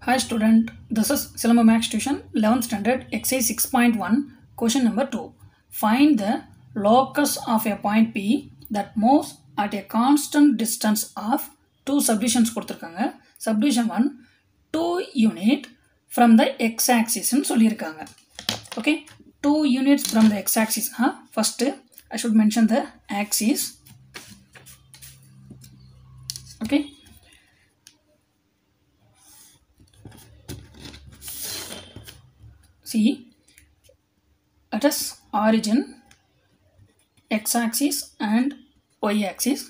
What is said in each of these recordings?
Hi student, this is Silamba Max Tuition 11th standard exercise 6.1 question number 2. Find the locus of a point P that moves at a constant distance of two subdivisions கொடுத்துருக்காங்க subdivision 1 2 unit from the x axis ன்னு சொல்லியிருக்காங்க okay 2 units from the x axis huh? first I should mention the axis okay see let us origin x axis and y axis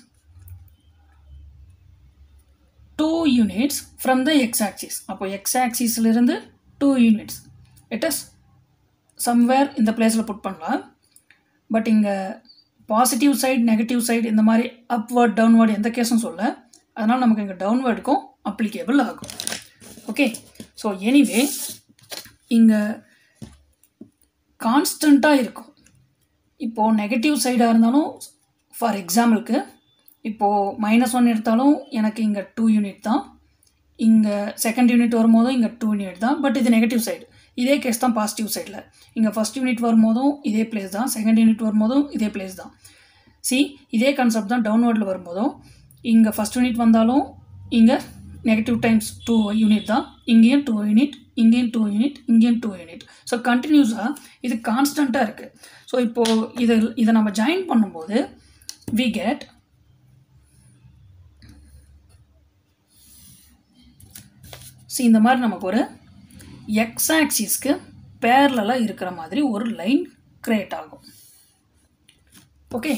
two units from the x axis அப்போ x axis ல இருந்து two units it is somewhere இந்த பிளேஸில் put பண்ணலாம் but இங்கே positive side negative side இந்த மாதிரி upward downward எந்த கேஸும் சொல்ல அதனால் நமக்கு இங்கே டவுன்வர்டுக்கும் அப்ளிகேபிள் ஆகும் ஓகே ஸோ எனிவே இங்கே கான்ஸ்டண்ட்டாக இருக்கும் இப்போது நெகட்டிவ் சைடாக இருந்தாலும் ஃபார் எக்ஸாம்பிளுக்கு இப்போது மைனஸ் ஒன் எடுத்தாலும் எனக்கு இங்கே டூ யூனிட் தான் இங்கே செகண்ட் யூனிட் வரும்போதும் இங்கே டூ யூனிட் தான் பட் இது நெகட்டிவ் சைடு இதே கேஸ் தான் பாசிட்டிவ் சைடில் இங்கே ஃபஸ்ட் யூனிட் வரும்போதும் இதே பிளேஸ் தான் செகண்ட் யூனிட் வரும்போதும் இதே பிளேஸ் தான் சி இதே கான்செப்ட் தான் டவுன்வர்டில் வரும்போதும் இங்கே ஃபஸ்ட் யூனிட் வந்தாலும் இங்கே நெகட்டிவ் டைம்ஸ் டூ யூனிட் தான் இங்கேயும் டூ யூனிட் இங்கேயும் டூ யூனிட் இங்கேயும் டூ யூனிட் ஸோ கண்டினியூஸாக இது கான்ஸ்டண்ட்டாக இருக்குது ஸோ இப்போது இதை இதை நம்ம ஜாயின் பண்ணும்போது வி கெட் சி இந்த மாதிரி நமக்கு ஒரு எக்ஸ் ஆக்சிஸ்க்கு பேரலாக இருக்கிற மாதிரி ஒரு லைன் க்ரியேட் ஆகும் ஓகே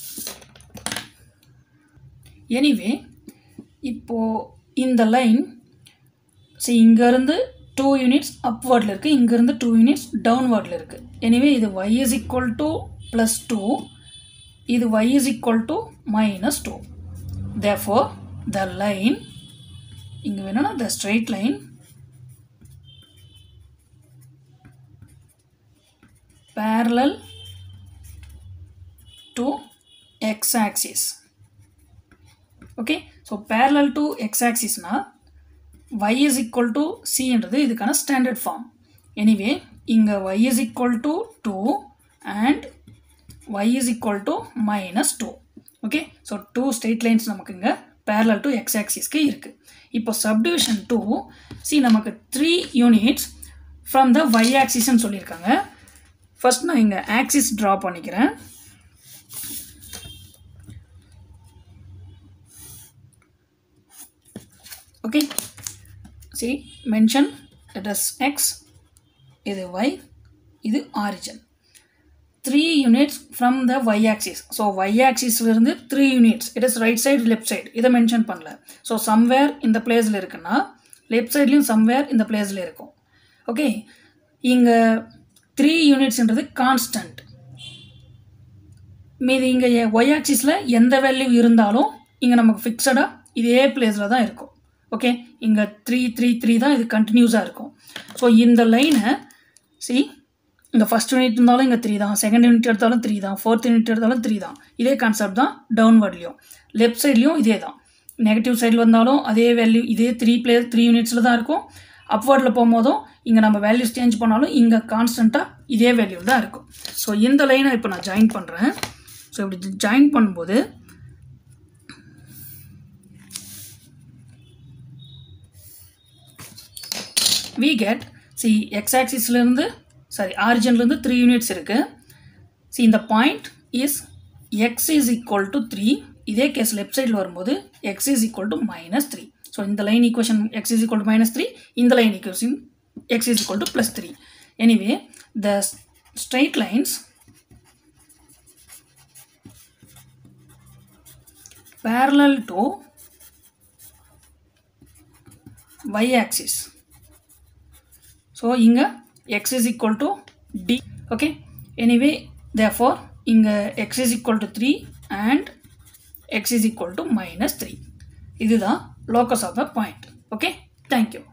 எனிவே இப்போது இந்த லைன் சி இங்கேருந்து டூ யூனிட்ஸ் அப்வர்டில் இருக்குது இங்கேருந்து டூ யூனிட்ஸ் டவுன்வர்டில் இருக்குது எனிவே இது y is equal to plus two இது y is equal to minus two therefore the line இங்கே வேணும்னா the straight line parallel to x axis okay so parallel to x axis னா y is equal to c என்றது இதுக்கான standard form anyway இங்கே y is equal to 2 and y is equal to minus 2 okay so two straight lines நமக்கு இங்கே parallel to x axisக்கு இருக்குது இப்போ subdivision two C நமக்கு three units from the y axisன்னு சொல்லியிருக்காங்க ஃபஸ்ட் நான் இங்கே ஆக்சிஸ் ட்ரா பண்ணிக்கிறேன் okay see mention it is X இது ஒய் இது origin three units from the Y axis so Y ஆக்சிஸ்லேருந்து three units it is right side left side இதை mention பண்ணல ஸோ சம்வேர் இந்த பிளேஸில் இருக்குன்னா லெஃப்ட் சைட்லேயும் சம்வேர் இந்த பிளேஸில் இருக்கும் ஓகே இங்கே த்ரீ யூனிட்ஸ்ன்றது கான்ஸ்டன்ட் மீது இங்கே ஒய் ஆக்சிஸில் எந்த வேல்யூ இருந்தாலும் இங்கே நமக்கு ஃபிக்ஸடாக இதே பிளேஸில் தான் இருக்கும் ஓகே இங்கே த்ரீ த்ரீ த்ரீ தான் இது கண்டினியூஸாக இருக்கும் ஸோ இந்த லைனை சி இங்கே ஃபஸ்ட் யூனிட் இருந்தாலும் இங்கே த்ரீ தான் செகண்ட் யூனிட் எடுத்தாலும் த்ரீ தான் ஃபோர்த் யூனிட் எடுத்தாலும் த்ரீ தான் இதே கான்செப்ட் தான் டவுன்வர்ட்லேயும் லெஃப்ட் சைட்லேயும் இதே தான் நெகட்டிவ் சைடில் வந்தாலும் அதே வேல்யூ இதே த்ரீ பிளே த்ரீ யூனிட்ஸில் தான் இருக்கும் அப்வர்டில் போகும்போதும் இங்கே நம்ம வேல்யூஸ் சேஞ்ச் பண்ணாலும் இங்கே கான்ஸ்டண்ட்டாக இதே வேல்யூ தான் இருக்கும் ஸோ இந்த லைனை இப்போ நான் ஜாயின் பண்ணுறேன் ஸோ இப்படி ஜாயின் பண்ணும்போது வி கெட் சி எக்ஸ் ஆக்சிஸ்லேருந்து சாரி ஆரிஜின்லேருந்து த்ரீ யூனிட்ஸ் இருக்குது சி இந்த point is X is equal to three இதே கேஸ் லெஃப்ட் சைடில் வரும்போது X is equal to minus three so இந்த line equation X is equal to minus three இந்த line equation x is equal to plus 3. Anyway, the straight lines parallel to y axis. So, inga x is equal to d. Okay. Anyway, therefore, inga x is equal to 3 and x is equal to minus 3. இதுதான் locus of the point. Okay. Thank you.